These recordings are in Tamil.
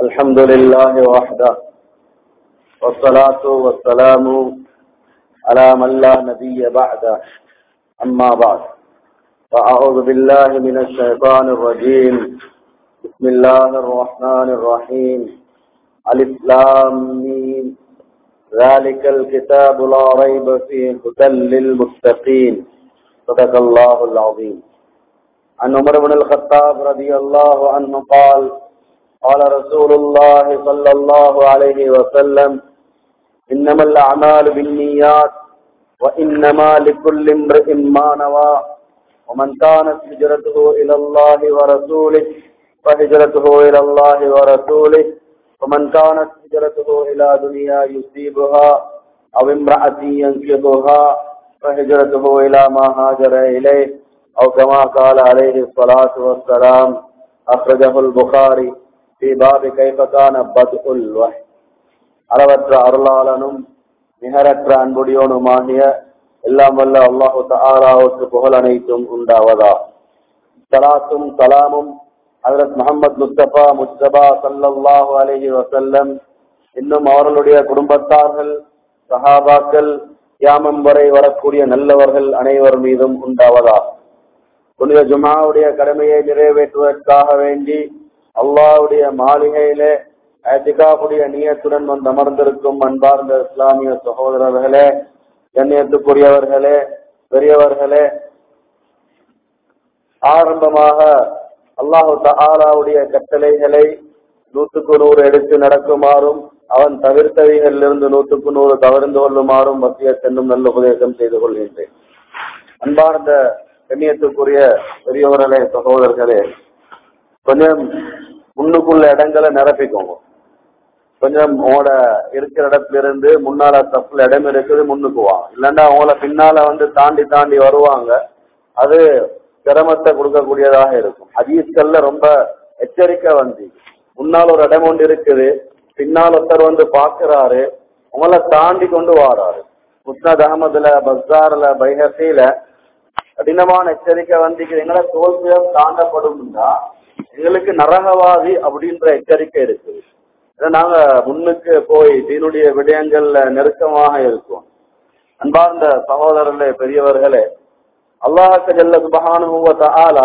الحمد لله وحده والصلاة والسلام على من لا نبي بعده أما بعد فأعوذ بالله من الشيطان الرجيم بسم الله الرحمن الرحيم ألف لام ميم ذلك الكتاب لا ريب فيه هدى للمتقين صدق الله العظيم عن عمر بن الخطاب رضي الله عنه قال قال رسول الله صلى الله عليه وسلم إنما الأعمال بالنيات وإنما لكل امرئ ما نوى ومن كانت هجرته إلى الله ورسوله فهجرته إلى الله ورسوله ومن كانت هجرته إلى دنيا يصيبها أو امرأة ينكحها فهجرته إلى ما هاجر إليه أو كما قال عليه الصلاة والسلام أخرجه البخاري في باب كيف كان بدء الوحي அளவற்ற அருளாளனும் நிகரற்ற அன்புடையோனுமாகிய எல்லாம் வல்ல அல்லாஹு தாராவுக்கு புகழ் அனைத்தும் உண்டாவதா சலாத்தும் சலாமும் ஹதரத் முகமது முஸ்தபா முஸ்தபா சல்லல்லாஹு அலஹி வசல்லம் இன்னும் அவர்களுடைய குடும்பத்தார்கள் சஹாபாக்கள் கியாமம் வரை வரக்கூடிய நல்லவர்கள் அனைவர் மீதும் உண்டாவதா புனித ஜுமாவுடைய கடமையை நிறைவேற்றுவதற்காக வேண்டி அல்லாவுடைய மாளிகையிலே ஏத்திகாவுடைய நீயத்துடன் வந்து அமர்ந்திருக்கும் அன்பார்ந்த இஸ்லாமிய சகோதரர்களே கண்ணியத்துக்குரியவர்களே பெரியவர்களே ஆரம்பமாக அல்லாஹு தாலாவுடைய கட்டளைகளை நூற்றுக்கு நூறு எடுத்து நடக்குமாறும் அவன் தவிர்த்தவைகளிலிருந்து நூற்றுக்கு நூறு தவிர்ந்து கொள்ளுமாறும் மத்திய சென்னும் நல்ல உபதேசம் செய்து கொள்கின்றேன் அன்பார்ந்த கண்ணியத்துக்குரிய பெரியவர்களே சகோதரர்களே கொஞ்சம் முன்னுக்குள்ள இடங்களை நிரப்பிக்கோங்க கொஞ்சம் உங்களோட இருக்கிற இடத்துல இருந்து முன்னால தப்புல இடம் இருக்குது முன்னுக்கு வாங்க இல்லைன்னா உங்களை பின்னால வந்து தாண்டி தாண்டி வருவாங்க அது சிரமத்தை கொடுக்கக்கூடியதாக இருக்கும் ஹதீஸ்கள்ல ரொம்ப எச்சரிக்கை வந்து முன்னால் ஒரு இடம் ஒன்று இருக்குது பின்னால் ஒருத்தர் வந்து பாக்குறாரு உங்களை தாண்டி கொண்டு வாராரு முஸ்னத் அகமதுல பஸ்தார்ல பைஹசில கடினமான எச்சரிக்கை வந்து எங்களை தோல்வியம் தாண்டப்படும்னா எங்களுக்கு நரகவாதி அப்படின்ற எச்சரிக்கை இருக்குது நாங்க முன்னுக்கு போய் தீனுடைய விடயங்கள்ல நெருக்கமாக இருக்கோம் அன்பார்ந்த சகோதரர்களே பெரியவர்களே அல்லாஹக்க ஜல்ல சுபஹானுவ ஆலா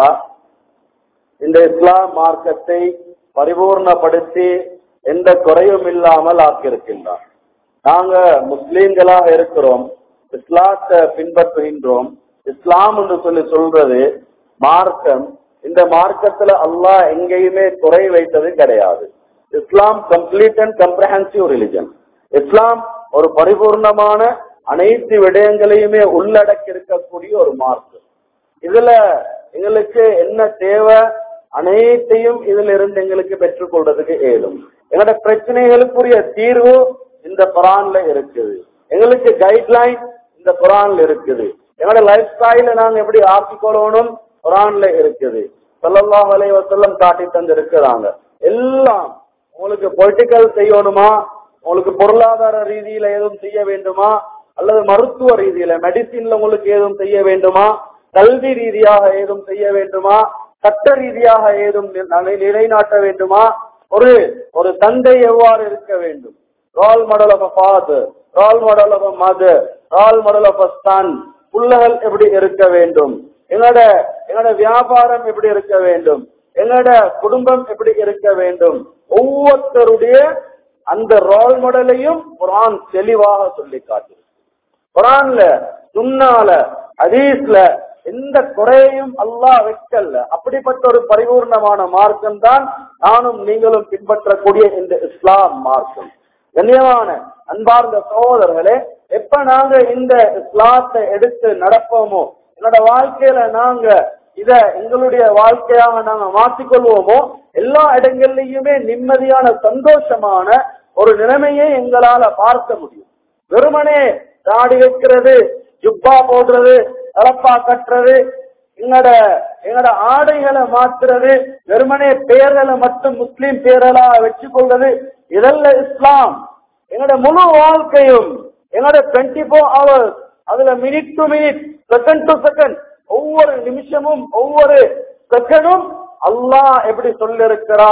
இந்த இஸ்லாம் மார்க்கத்தை பரிபூர்ணப்படுத்தி எந்த குறையும் இல்லாமல் ஆக்கியிருக்கின்றார் நாங்க முஸ்லீம்களாக இருக்கிறோம் இஸ்லாத்தை பின்பற்றுகின்றோம் இஸ்லாம் என்று சொல்லி சொல்றது மார்க்கம் இந்த மார்க்கத்துல அல்லாஹ் எங்கேயுமே குறை வைத்தது கிடையாது Islam complete and comprehensive religion இஸ்லாம் ஒரு பரிபூர்ணமான அனைத்து விடயங்களையுமே உள்ளடக்கி இருக்கக்கூடிய ஒரு மார்க்கம் இதுல எங்களுக்கு என்ன தேவை அனைத்தையும் இதுல இருந்து எங்களுக்கு பெற்றுக்கொள்றதுக்கு ஏதும் எங்களோட பிரச்சனைகளுக்குரிய தீர்வு இந்த குரான்ல இருக்குது எங்களுக்கு கைட்லைன் இந்த குரான்ல இருக்குது எங்களோட லைஃப் ஸ்டைல நாங்க எப்படி ஆக்கிக்கொள்ளணும் குரான்ல இருக்குது சொல்லலாம் வலை வசல்லம் காட்டி தந்து இருக்கிறாங்க எல்லாம் உங்களுக்கு பொலிட்டிக்கல் செய்யணுமா உங்களுக்கு பொருளாதார ரீதியில எதுவும் செய்ய வேண்டுமா அல்லது மருத்துவ ரீதியில மெடிசின்ல உங்களுக்கு ஏதும் செய்ய வேண்டுமா கல்வி ரீதியாக ஏதும் செய்ய வேண்டுமா சட்ட ரீதியாக ஏதும் நிலைநாட்ட வேண்டுமா ஒரு ஒரு தந்தை எவ்வாறு இருக்க வேண்டும் role model of a father role model of a mother role model of a son புள்ளகள் எப்படி இருக்க வேண்டும் எங்களோட எங்களோட வியாபாரம் எப்படி இருக்க வேண்டும் எங்களோட குடும்பம் எப்படி இருக்க வேண்டும் ஒவ்வொருத்தருடைய அந்த ரோல் மாடலையும் குரான் தெளிவாக சொல்லி காட்டு குரான்ல சுண்ணால ஹதீஸ்ல எந்த குறையையும் அல்லாஹ் வைக்கல அப்படிப்பட்ட ஒரு பரிபூர்ணமான மார்க்கம் தான் நானும் நீங்களும் பின்பற்றக்கூடிய இந்த இஸ்லாம் மார்க்கம் கண்ணியமான அன்பார்ந்த சகோதரர்களே எப்ப நாங்க இந்த இஸ்லாத்தை எடுத்து நடப்போமோ என்னோட வாழ்க்கையில நாங்க இத எங்களுடைய வாழ்க்கையாக நாங்க மாற்றிக்கொள்வோமோ எல்லா இடங்கள்லயுமே நிம்மதியான சந்தோஷமான ஒரு நிலைமையை எங்களால பார்க்க முடியும் வெறுமனே தாடி வைக்கிறது ஜுப்பா போடுறது தலப்பா கட்டுறது எங்கட எங்கட ஆடைகளை மாத்துறது வெறுமனே பேர்களை மட்டும் முஸ்லீம் பேரலா வச்சு கொள்றது இதல்ல இஸ்லாம் எங்கட முழு வாழ்க்கையும் எங்கட டுவெண்ட்டி ஃபோர் ஹவர்ஸ் அதுல minute to minute second to second ஒவ்வொரு நிமிஷமும் ஒவ்வொரு செகண்டும் அல்லாஹ் எப்படி சொல்லிருக்கிறான்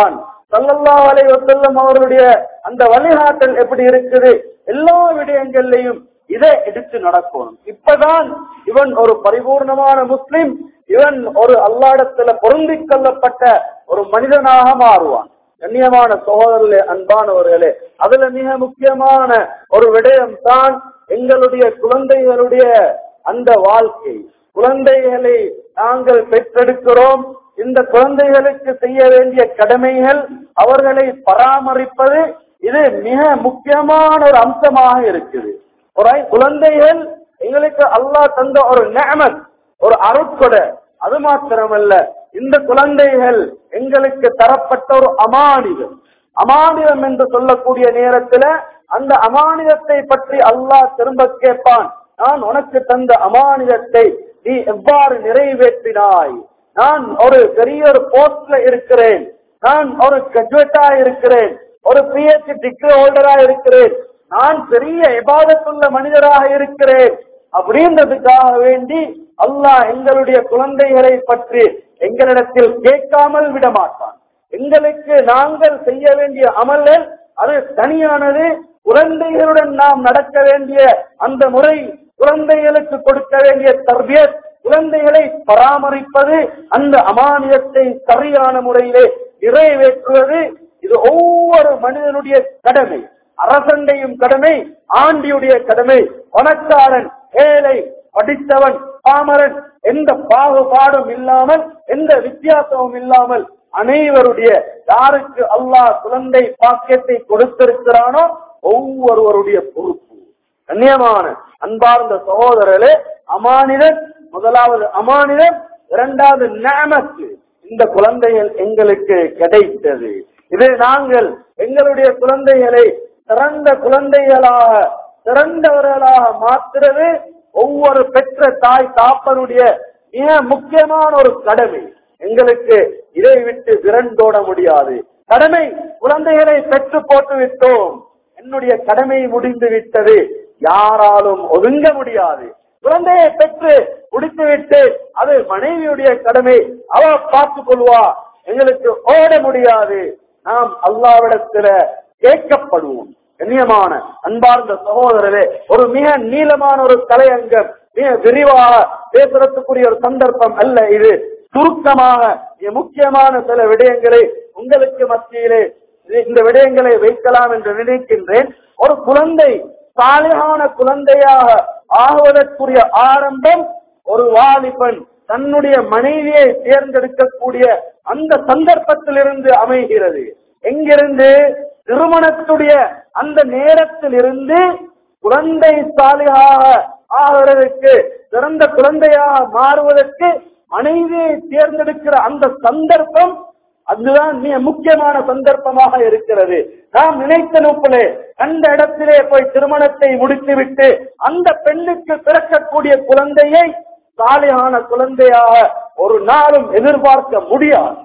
ஸல்லல்லாஹு அலைஹி வஸல்லம் அவருடைய அந்த வழிகாட்டல் எப்படி இருக்குது எல்லா விடயங்கள்லையும் இதை எடுத்து நடக்கணும் இப்பதான் இவன் ஒரு பரிபூர்ணமான முஸ்லிம் இவன் ஒரு அல்லாடத்துல பொருந்திக் கொள்ளப்பட்ட ஒரு மனிதனாக மாறுவான் கண்ணியமான சகோதரர்களே அன்பானவர்களே அதுல மிக முக்கியமான ஒரு விடயம் தான் எங்களுடைய குழந்தைகளுடைய அந்த வாழ்க்கை குழந்தைகளை நாங்கள் பெற்றெடுக்கிறோம் இந்த குழந்தைகளுக்கு செய்ய வேண்டிய கடமைகள் அவர்களை பராமரிப்பது இது மிக முக்கியமான ஒரு அம்சமாக இருக்குது ஒரு குழந்தைகள் எங்களுக்கு அல்லாஹ் தந்த ஒரு நேமத் ஒரு அருட்கொடை அது மாத்திரமல்ல இந்த குழந்தைகள் எங்களுக்கு தரப்பட்ட ஒரு அமானிதம் அமானிதம் என்று சொல்லக்கூடிய நேரத்துல அந்த அமானிதத்தை பற்றி அல்லாஹ் திரும்ப கேட்பான் நான் உனக்கு தந்த அமானிதத்தை நீ எவ்வாறு நிறைவேற்றினாய் நான் ஒரு பெரிய ஒரு போஸ்ட்ல இருக்கிறேன் நான் ஒரு கிராஜுவேட்டா இருக்கிறேன் ஒரு பிஹெச் டிகிரி ஹோல்டரா இருக்கிறேன் நான் பெரிய இபாதத்துள்ள மனிதராக இருக்கிறேன் அப்படின்றதுக்காக வேண்டி அல்லாஹ் எங்களுடைய குழந்தைகளை பற்றி எங்களிடத்தில் கேட்காமல் விட மாட்டான் எங்களுக்கு நாங்கள் செய்ய வேண்டிய அமல்கள் அது தனியானது குழந்தைகளுடன் நாம் நடக்க வேண்டிய அந்த முறை குழந்தைகளுக்கு கொடுக்க வேண்டிய தர்பியத் குழந்தைகளை பராமரிப்பது அந்த அமானியத்தை சரியான முறையிலே நிறைவேற்றுவது இது ஒவ்வொரு மனிதனுடைய கடமை அரசண்டையும் கடமை ஆண்டியுடைய கடமை பணக்காரன் ஏழை படித்தவன் பாமரன் எந்த பாகுபாடும் இல்லாமல் எந்த வித்தியாசமும் இல்லாமல் அனைவருடைய யாருக்கு அல்லாஹ் குழந்தை பாக்கியத்தை கொடுத்திருக்கிறானோ ஒவ்வொருவருடைய பொறுப்பு கண்ணியமான அன்பார்ந்த சகோதரர்களே அமானிதன் முதலாவது அமானிதன் இரண்டாவது நேமத்து இந்த குழந்தைகள் எங்களுக்கு கிடைத்தது இது நாங்கள் எங்களுடைய குழந்தைகளை சிறந்த குழந்தைகளாக சிறந்தவர்களாக மாற்றுறது ஒவ்வொரு பெற்ற தாய் தாப்பனுடைய மிக முக்கியமான ஒரு கடமை எங்களுக்கு இதை விட்டு விரண்டோட முடியாது கடமை குழந்தைகளை பெற்று போட்டு விட்டோம் என்னுடைய கடமை முடிந்து விட்டது யாராலும் ஒதுங்க முடியாது குழந்தையை பெற்று முடித்துவிட்டு அது மனைவியுடைய கடமை அவ பார்த்துக் கொள்வா எங்களுக்கு ஓட முடியாது நாம் அல்லாவிடத்துல கேட்கப்படுவோம் கண்ணியமான அன்பார்ந்த சகோதரரே ஒரு மிக நீளமான ஒரு தலையங்கம் மிக விரிவாக பேசுறதுக்குரிய ஒரு சந்தர்ப்பம் அல்ல இது சுருக்கமாக மிக முக்கியமான சில விடயங்களை உங்களுக்கு மத்தியிலே இந்த விடயங்களை வைக்கலாம் என்று நினைக்கின்றேன் ஒரு குழந்தை சாலையான குழந்தையாக ஆகுவதற்குரிய ஆரம்பம் ஒரு வாலிபன் தன்னுடைய மனைவியை தேர்ந்தெடுக்கக்கூடிய அந்த சந்தர்ப்பத்திலிருந்து அமைகிறது எங்கிருந்து திருமணத்துடைய அந்த நேரத்தில் இருந்து குழந்தை சாலியாக ஆகிறதுக்கு சிறந்த குழந்தையாக மாறுவதற்கு மனைவியை தேர்ந்தெடுக்கிற அந்த சந்தர்ப்பம் அதுதான் மிக முக்கியமான சந்தர்ப்பமாக இருக்கிறது நாம் நினைத்த நோக்கிலே அந்த இடத்திலே போய் திருமணத்தை முடித்துவிட்டு அந்த பெண்ணுக்கு பிறக்கக்கூடிய குழந்தையை சாலையான குழந்தையாக ஒரு நாளும் எதிர்பார்க்க முடியாது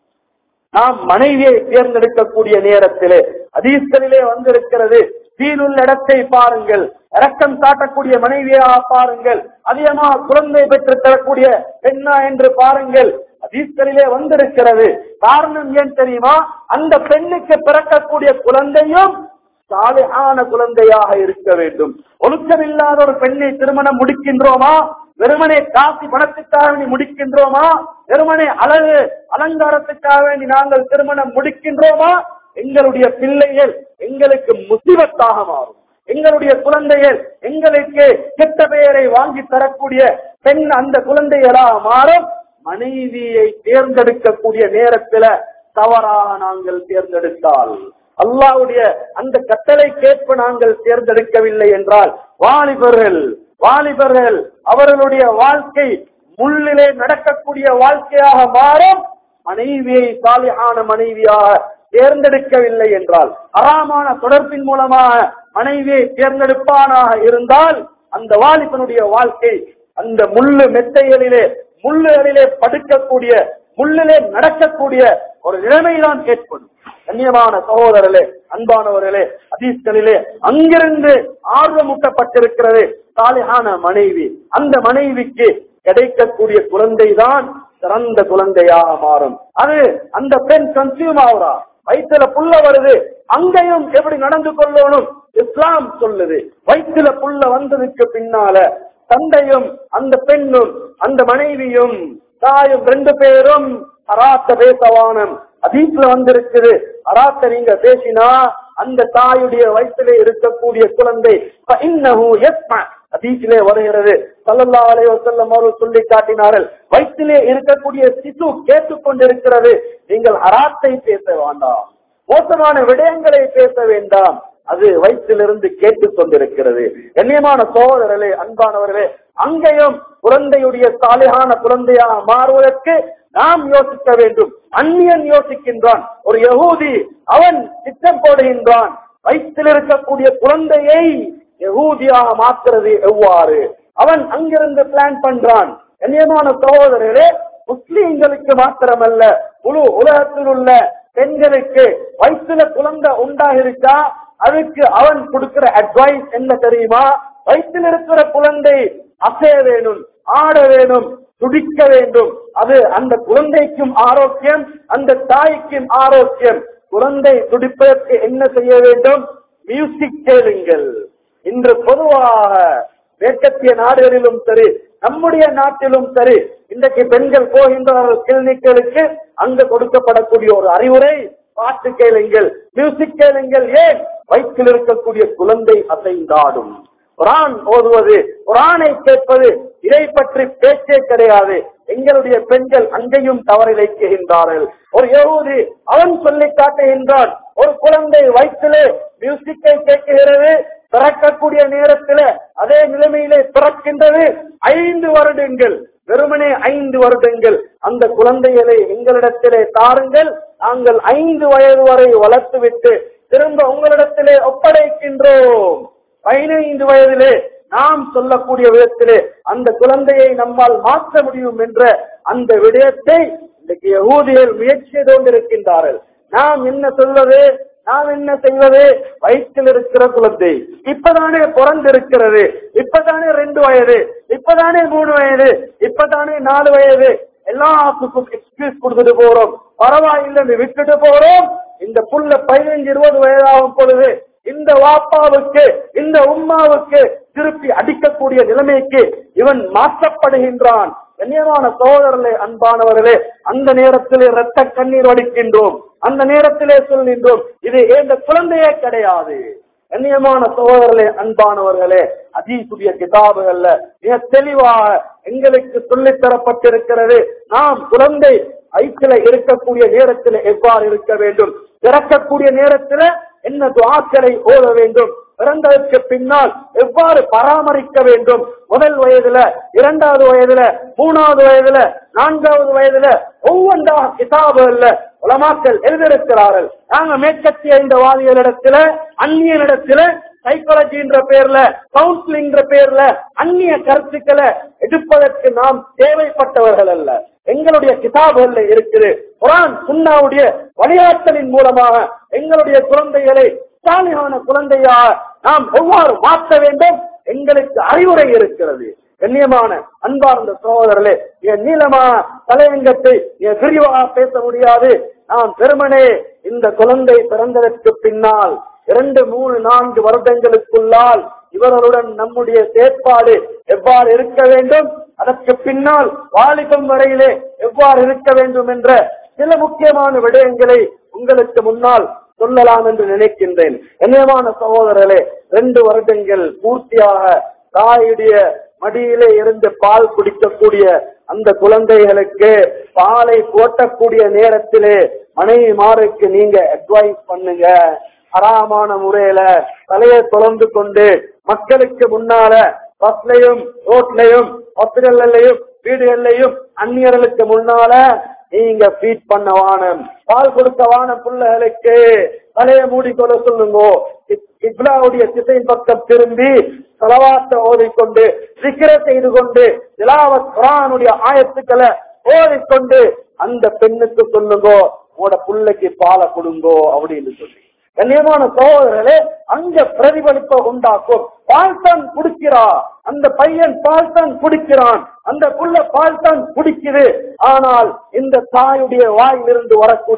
நாம் மனைவியை தேர்ந்தெடுக்கக்கூடிய நேரத்திலே அதீஸ்களிலே வந்திருக்கிறது தீனுள்ள இடத்தை பாருங்கள் இரக்கம் காட்டக்கூடிய மனைவியாக பாருங்கள் அதிகமாக குழந்தை பெற்று தரக்கூடிய பெண்ணா என்று பாருங்கள் அதீஸ்களிலே வந்திருக்கிறது காரணம் ஏன் தெரியுமா அந்த பெண்ணுக்கு பிறக்கக்கூடிய குழந்தையும் சாலையான குழந்தையாக இருக்க வேண்டும் ஒழுக்கம் இல்லாத ஒரு பெண்ணை திருமணம் முடிக்கின்றோமா வெறுமனே காசி பணத்துக்காக வேண்டி முடிக்கின்றோமா வெறுமனே அழகு அலங்காரத்துக்காக வேண்டி நாங்கள் திருமணம் முடிக்கின்றோமா எங்களுடைய பிள்ளைகள் எங்களுக்கு முசிவத்தாக மாறும் எங்களுடைய குழந்தைகள் எங்களுக்கு கெட்ட பெயரை வாங்கி தரக்கூடிய பெண் அந்த குழந்தைகளாக மாறும் மனைவியை தேர்ந்தெடுக்கக்கூடிய நேரத்துல தவறாக நாங்கள் தேர்ந்தெடுத்தால் அல்லாவுடைய அந்த கட்டளை கேட்ப நாங்கள் தேர்ந்தெடுக்கவில்லை என்றால் வாலிபர்கள் வாலிபர்கள் அவர்களுடைய வாழ்க்கை முள்ளிலே நடக்கக்கூடிய வாழ்க்கையாக மாறும் மனைவியை சாலியான மனைவியாக தேர்ந்தெடுக்கவில்லை என்றால் அறாமான தொடர்பின் மூலமாக மனைவியை தேர்ந்தெடுப்பானாக இருந்தால் அந்த வாலிபனுடைய வாழ்க்கை அந்த முள்ளு மெத்தைகளிலே முள்ளுகளிலே படுக்கக்கூடிய முள்ளிலே நடக்கக்கூடிய ஒரு நிலைமைதான் ஏற்படும் கண்ணியமான சகோதரர்களே அன்பானவர்களே அதீஸ்களிலே அங்கிருந்து ஆர்வமூட்டப்பட்டிருக்கிறது சாலிஹான மனைவி அந்த மனைவிக்கு கிடைக்கக்கூடிய குழந்தைதான் சிறந்த குழந்தையாக மாறும் அது அந்த பெண் கன்சியூம் ஆகுறா வயிற்றுல புள்ள வருது அங்கேயும் எப்படி நடந்து கொள்ளணும் இஸ்லாம் சொல்லுது வயிற்றுல புள்ள வந்ததுக்கு பின்னால தந்தையும் அந்த பெண்ணும் அந்த மனைவியும் தாயும் ரெண்டு பேரும் அராத்த பேசவானம் அதீப்ல வந்திருக்குது அராத்த நீங்க பேசினா அந்த தாயுடைய வயிற்றிலே இருக்கக்கூடிய குழந்தை அதீசிலே வருகிறது சல்லல்லா அலைஹி வஸல்லம் அவர்கள் சொல்லி காட்டினார்கள் வயிற்றிலே இருக்கக்கூடிய சிசு கேட்டுக்கொண்டிருக்கிறது நீங்கள் அராத்தை பேச வேண்டாம் மோசமான விடயங்களை பேச வேண்டாம் அது வயிற்றிலிருந்து கேட்டுக் கொண்டிருக்கிறது கண்ணியமான சோதரர்களே அன்பானவர்களே அங்கேயும் குழந்தையுடைய சாலையான குழந்தையாக மாறுவதற்கு நாம் யோசிக்க வேண்டும் அந்நியன் யோசிக்கின்றான் ஒரு யகூதி அவன் திட்டம் போடுகின்றான் வயிற்றில் இருக்கக்கூடிய குழந்தையை யகூதியாக மாற்றுறது எவ்வாறு அவன் அங்கிருந்து பிளான் பண்றான் கண்ணியமான சகோதரர்களே முஸ்லீம்களுக்கு மாத்திரமல்ல முழு உலகத்தில் உள்ள பெண்களுக்கு வயிற்றுல குழந்தை உண்டாகிருச்சா அதுக்கு அவன் கொடுக்கிற அட்வைஸ் என்ன தெரியுமா வயிற்றில் இருக்கிற குழந்தை அசைய வேணும் ஆட வேணும் துடிக்க வேண்டும் அது அந்த குழந்தைக்கும் ஆரோக்கியம் அந்த தாய்க்கும் ஆரோக்கியம் குழந்தை துடிப்பதற்கு என்ன செய்ய வேண்டும் மியூசிக் கேளுங்கள் இன்று பொதுவாக மேற்கத்திய நாடுகளிலும் சரி நம்முடைய நாட்டிலும் சரி இன்றைக்கு பெண்கள் போகின்றார்கள் கிளினிக்களுக்கு அங்கு கொடுக்கப்படக்கூடிய ஒரு அறிவுரை பாட்டு கேளுங்கள் மியூசிக் கேளுங்கள் ஏன் வயிற்றில் இருக்கக்கூடிய குழந்தை அசைந்தாடும் குரான் ஓதுவது குரானை கேட்பது இதை பற்றி பேச்சே கிடையாது எங்களுடைய பெண்கள் அங்கேயும் தவறிழைக்கின்றார்கள் ஒரு யகூதி அவன் சொல்லி காட்டுகின்றான் ஒரு குழந்தை வயிற்றிலே மியூசிக்கை கேட்கிறது பிறக்கக்கூடிய நேரத்தில் அதே நிலைமையிலே பிறக்கின்றது ஐந்து வருடங்கள் வெறுமனே ஐந்து வருடங்கள் அந்த குழந்தைகளை எங்களிடத்திலே தாருங்கள் நாங்கள் ஐந்து வயது வரை வளர்த்துவிட்டு திரும்ப உங்களிடத்திலே ஒப்படைக்கின்றோம் பதினைந்து வயதிலே நாம் சொல்லக்கூடிய விதத்திலே அந்த குழந்தையை நம்மால் மாற்ற முடியும் என்ற அந்த விடயத்தை இன்றைக்கு யகூதியர் முயற்சி செய்து கொண்டிருக்கின்றார்கள் நாம் என்ன சொல்வது நாம் என்ன செய்வது வயிற்றில் இருக்கிற குழந்தை இப்பதானே பிறந்திருக்கிறது இப்பதானே ரெண்டு வயது இப்பதானே மூணு வயது இப்பதானே நாலு வயது எல்லாத்துக்கும் எக்ஸ்கியூஸ் கொடுத்துட்டு போறோம் பரவாயில்லை விட்டுட்டு போறோம் இந்த புள்ள பதினைஞ்சு இருபது வயதாகும் பொழுது இந்த வாப்பாவுக்கு இந்த உம்மாவுக்கு திருப்பி அடிக்கக்கூடிய நிலைமைக்கு இவன் மாற்றப்படுகின்றான் கண்ணியமான சோதரர்களே அன்பானவர்களே அந்த நேரத்திலே இரத்த கண்ணீர் வடிக்கின்றோம் அந்த நேரத்திலே சொல்கின்றோம் இது இந்த குழந்தையே கிடையாது கண்ணியமான சகோதரர்களே அன்பானவர்களே அதீசுடைய கிதாபுகள்ல மிக தெளிவாக எங்களுக்கு சொல்லித் தரப்பட்டிருக்கிறது நாம் குழந்தை ஐக்கில இருக்கக்கூடிய நேரத்தில் எவ்வாறு இருக்க வேண்டும் பிறக்கக்கூடிய நேரத்தில் என்ன துவாக்களை ஓத வேண்டும் பிறந்ததற்கு பின்னால் எவ்வாறு பராமரிக்க வேண்டும் முதல் வயதுல இரண்டாவது வயதுல மூணாவது வயதுல நான்காவது வயதுல ஒவ்வொன்றாக கிதாபுகள்ல உலமாக்கள் எழுதியிருக்கிறார்கள் நாங்க மேற்கத்திய இந்த வாதிகளிடத்துல அந்நியனிடத்துல சைக்காலஜி என்ற பேர்ல கவுன்சிலிங் பேர்ல அந்நிய கருத்துக்களை எடுப்பதற்கு நாம் தேவைப்பட்டவர்கள் அல்ல எங்களுடைய கிதாபுகள்ல இருக்குது குரான் சுண்ணாவுடைய வழிகாட்டலின் மூலமாக எங்களுடைய குழந்தைகளை சாலியான குழந்தையாக நாம் எவ்வாறு மாற்ற வேண்டும் எங்களுக்கு அறிவுரை இருக்கிறது கண்ணியமான அன்பார்ந்த சகோதரர்களே என் நீளமா தலையங்கத்தை என் விரிவாக பேச முடியாது நாம் பெருமனே இந்த குழந்தை பிறந்ததற்கு பின்னால் இரண்டு மூணு நான்கு வருடங்களுக்குள்ளால் இவர்களுடன் நம்முடைய செயற்பாடு எவ்வாறு இருக்க வேண்டும் அதற்கு பின்னால் வாலிபம் வரையிலே எவ்வாறு இருக்க வேண்டும் என்ற சில முக்கியமான விடயங்களை உங்களுக்கு முன்னால் சொல்லலாம் என்று நினைக்கின்றேன் கண்ணியமான சகோதரர்களே ரெண்டு வருடங்கள் பூர்த்தியாக தாயுடைய மடியிலே இருந்து பால் குடிக்கக்கூடிய அந்த குழந்தைகளுக்கு பாலை போட்டக்கூடிய நேரத்திலே மனைவிமாருக்கு நீங்க அட்வைஸ் பண்ணுங்க அறாமான முறையில தலையை தொடர்ந்து கொண்டு மக்களுக்கு முன்னால பஸ்லயும் ரோட்லயும் ஹாஸ்பிட்டல்லையும் வீடுகள்லையும் அந்நியர்களுக்கு முன்னால நீங்க ஃபீட் பண்ண வானம் பால் கொடுக்க வான பிள்ளைகளுக்கு தலையை மூடிக்கொள்ள சொல்லுங்க இப்லாவுடைய திசையின் பக்கம் திரும்பி செலவாத்த ஓதிக்கொண்டு சிக்கிர செய்து கொண்டு திலாவத் குரானுடைய ஆயத்துக்களை ஓதிக்கொண்டு அந்த பெண்ணுக்கு சொல்லுங்க உங்களோட பிள்ளைக்கு பாலை கொடுங்கோ அப்படின்னு சொல்லி கண்ணியமான சகோதரர்களே அங்க பிரதிபலிப்பை உண்டாக்கும் பால் தான் குடிக்கிறா அந்த பையன் பால் தான் குடிக்கிறான் அந்த புள்ள பால் தான் குடிக்குது ஆனால் இந்த தாயுடைய வாயிலிருந்து வரக்கூடிய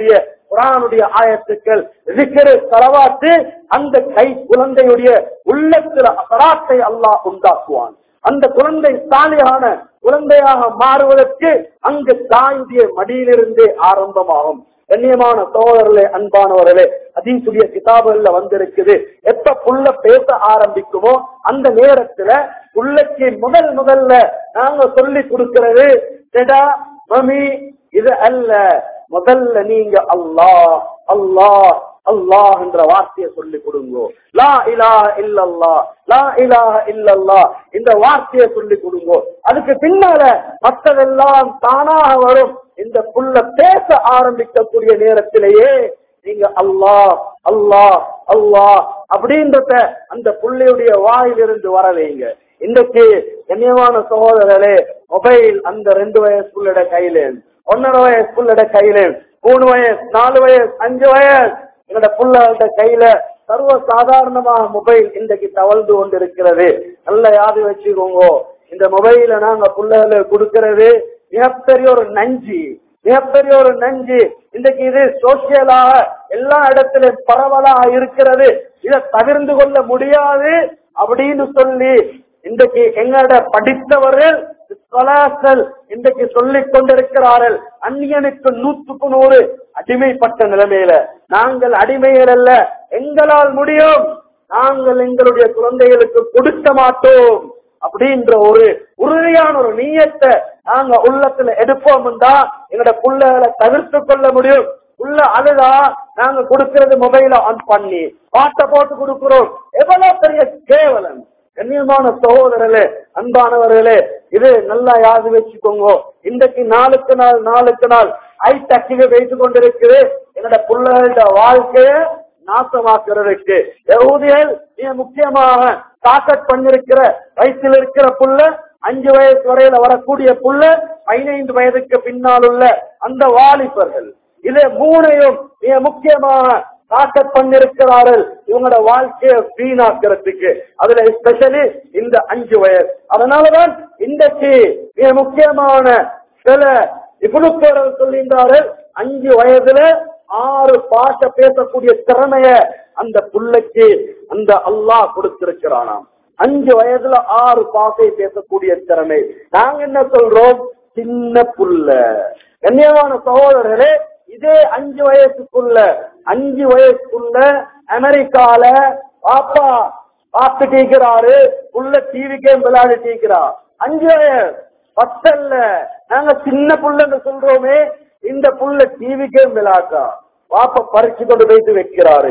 குரானுடைய ஆயத்துக்கள் இருக்கிற தலவாத்து அந்த கை குழந்தையுடைய உள்ளத்துல அசராத்தை அல்லாஹ் உண்டாக்குவான் அந்த குழந்தை சாலியான குழந்தையாக மாறுவதற்கு அங்கு தாயுடைய மடியிலிருந்தே ஆரம்பமாகும் கண்ணியமான சோதரர்களே அன்பானவர்களே அதீசுடைய கிதாபுகள்ல வந்திருக்குது எப்ப புள்ள பேச ஆரம்பிக்குமோ அந்த நேரத்துல புள்ளைக்கு முதல் முதல்ல நாங்க சொல்லி கொடுக்கிறது டெடா மமி இது அல்ல முதல்ல நீங்க அல்லாஹ் அல்லாஹ் அல்லாஹ் என்ற வார்த்தையை சொல்லி கொடுங்கோ லா இலாஹ இல்லல்லா லா இலாஹ இல்லல்லா இந்த வார்த்தையை சொல்லி கொடுங்கோ அதுக்கு பின்னால மற்றதெல்லாம் தானாக வரும் இந்த புள்ள பேச ஆரம்பிக்கக்கூடிய நேரத்திலேயே நீங்க அல்லாஹ் அல்லாஹ் அல்லாஹ் அப்படின்றத அந்த புள்ளையுடைய வாயிலிருந்து வர வைங்க இன்றைக்கு கண்ணியமான சகோதரர்களே மொபைல் அந்த ரெண்டு வயசு புள்ளட கையில ஒன்னரை வயசு புள்ளட கையில மூணு வயசு நாலு வயசு அஞ்சு வயசு என்னோட புள்ளட கையில சர்வ சாதாரணமாக மொபைல் இன்றைக்கு தவழ்ந்து கொண்டிருக்கிறது நல்ல யாது வச்சுக்கோங்க இந்த மொபைல நாங்க புள்ளகளை கொடுக்கிறது மிகப்பெரிய ஒரு நஞ்சு மிகப்பெரிய ஒரு நஞ்சு இன்றைக்கு இது சோசியலாக எல்லா இடத்திலும் பரவலாக இருக்கிறது இதை தவிர்ந்து கொள்ள முடியாது அப்படின்னு சொல்லி இன்றைக்கு எங்களோட படித்தவர்கள் ஸ்காலர்கள் இன்றைக்கு சொல்லிக் கொண்டிருக்கிறார்கள் அந்நியனுக்கு நூற்றுக்கு நூறு அடிமைப்பட்ட நிலைமையில நாங்கள் அடிமைகள் அல்ல எங்களால் முடியும் நாங்கள் எங்களுடைய குழந்தைகளுக்கு கொடுக்க மாட்டோம் அப்படின்ற ஒரு உறுதியான ஒரு நீயத்தை நாங்க உள்ளத்துல எடுப்போம்டா எங்களோட புள்ளைகளை தவிர்த்து கொள்ள முடியும் உள்ள அழுதா நாங்க கொடுக்கிறது மொபைல ஆன் பண்ணி பாட்டை போட்டு கொடுக்கிறோம் எவ்வளவு பெரிய கேவலம் கண்ணியமான சகோதரர்களே அன்பானவர்களே இது நல்லா யாது வச்சுக்கோங்க இன்றைக்கு நாளுக்கு நாள் நாளுக்கு நாள் ஐடெக்கு வைத்து கொண்டிருக்குது என்னோட பிள்ளைகளோட வாழ்க்கைய நாசமாக்குறதுக்கு யகூதிகள் மிக முக்கியமாக தாக்கட் பண்ணிருக்கிற வயசில் இருக்கிற புள்ள அஞ்சு வயசு வரையில வரக்கூடிய புள்ள பதினைந்து வயதுக்கு பின்னால் உள்ள அந்த வாலிபர்கள் இது மூணையும் மிக முக்கியமாக தாக்கத் பண்ணிருக்கிறார்கள் இவங்களோட வாழ்க்கையை வீணாக்கிறதுக்கு அதுல ஸ்பெஷலி இந்த அஞ்சு வயசு அதனாலதான் இன்றைக்கு மிக முக்கியமான சில இப்புழுப்பவர்கள் சொல்லியிருந்தார்கள் அஞ்சு வயதுல ஆறு பாஷ பேசக்கூடிய திறமைய அந்த புள்ளைக்கு அந்த அல்லாஹ் கொடுத்திருக்கிறானாம் அஞ்சு வயதுல ஆறு பாசை பேசக்கூடிய திறமை நாங்க என்ன சொல்றோம் சின்ன புள்ள கண்ணியமான சகோதரர்களே இதே அஞ்சு வயசுக்குள்ள அஞ்சு வயசுக்குள்ள அமெரிக்கால பாப்பா பார்த்துட்டு இருக்கிறாரு உள்ள டிவி கேம் விளையாடிட்டு இருக்கிறார் அஞ்சு வயசு பத்தல்ல நாங்க சின்ன புள்ளன்னு சொல்றோமே இந்த புள்ள டிவி கேம் விளையாட்டா பாப்பா பறிச்சு கொண்டு போயிட்டு வைக்கிறாரு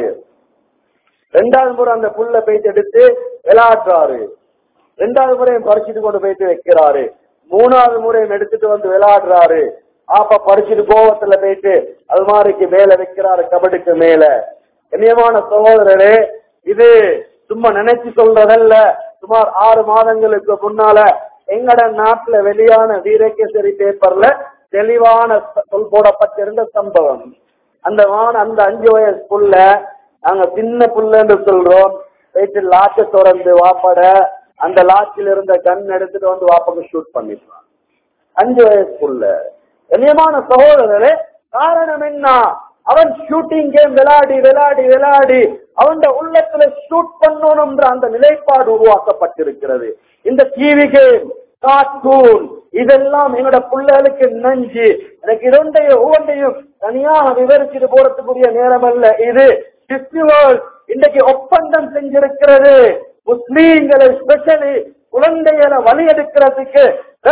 ரெண்டாவது முறை அந்த புல்ல போயிட்டு எடுத்து விளையாடுறாரு ரெண்டாவது முறையும் பறிச்சுட்டு கொண்டு போயிட்டு வைக்கிறாரு மூணாவது முறையும் எடுத்துட்டு வந்து விளையாடுறாரு ஆப்பா பறிச்சுட்டு கோவத்துல போயிட்டு அல்மாரிக்கு மேல வைக்கிறாரு கபடிக்கு மேல கண்ணியமான சகோதரரே இது சும்மா நினைச்சு சொல்றதல்ல சுமார் ஆறு மாதங்களுக்கு முன்னால எங்கட நாட்டுல வெளியான வீரகேசரி பேப்பர்ல தெளிவான சொல் போடப்பட்டிருந்த சம்பவம் அந்த வான அந்த அஞ்சு வயசு புள்ள நாங்க சின்ன புள்ளன்னு சொல்றோம் போயிட்டு லாச்ச திறந்து வாப்பட அந்த லாச்சில இருந்த கன் எடுத்துட்டு வந்து வாப்பாக்கு ஷூட் பண்ணிடுவான் அஞ்சு வயசு புள்ள கண்ணியமான சகோதரரே காரணம் என்ன அவன் ஷூட்டிங் கேம் விளையாடி விளையாடி விளையாடி அவன் உள்ளத்துல ஷூட் பண்ணணும்ன்ற அந்த நிலைப்பாடு உருவாக்கப்பட்டிருக்கிறது இந்த டிவி கேம் கார்ட்டூன் இதெல்லாம் என்னோட பிள்ளைகளுக்கு நஞ்சு எனக்கு இரண்டையும் ஒவ்வொன்றையும் தனியாக விவரிச்சுட்டு போறதுக்குரிய நேரம் அல்ல இது டிஸ்னி வேர்ல்ட் இன்றைக்கு ஒப்பந்தம் செஞ்சிருக்கிறது முஸ்லீம்களை ஸ்பெஷலி குழந்தைகளை வழி எடுக்கிறதுக்கு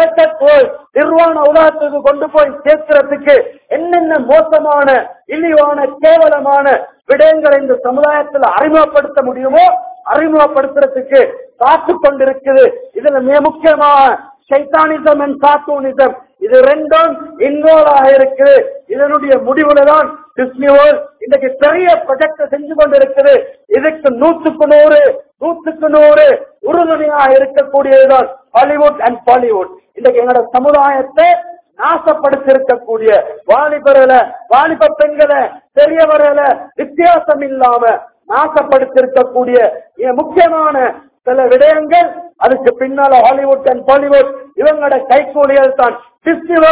நிர்வாண உலகத்துக்கு கொண்டு போய் சேர்க்கிறதுக்கு என்னென்ன மோசமான இழிவான கேவலமான விடயங்களை இந்த சமுதாயத்தில் அறிமுகப்படுத்த முடியுமோ அறிமுகப்படுத்துறதுக்கு காத்து கொண்டிருக்குது இதுல மிக முக்கியமாக சைத்தானிசம் அண்ட் கார்ட்டூனிசம் இது ரெண்டும் இன்வால்வ் ஆக இருக்கு இதனுடைய முடிவுல தான் டிஸ்னி வேர்ல்ட் இன்னைக்கு பெரிய ப்ரொஜெக்ட் செஞ்சு கொண்டிருக்குது இதுக்கு நூற்றுக்கு நூறு நூற்றுக்கு நூறு உறுதுணையாக இருக்கக்கூடியதுதான் ஹாலிவுட் அண்ட் பாலிவுட் இன்னைக்கு எங்களோட சமுதாயத்தை நாசப்படுத்திருக்கக்கூடிய வாலிபர்களை வாலிப பெண்களை பெரியவர்களை வித்தியாசம் இல்லாம நாசப்படுத்திருக்கக்கூடிய மிக முக்கியமான சில விடயங்கள் அதுக்கு பின்னால ஹாலிவுட் அண்ட் பாலிவுட் இவங்களோட கைகூலிகள் தான் பிஸ்டிவல்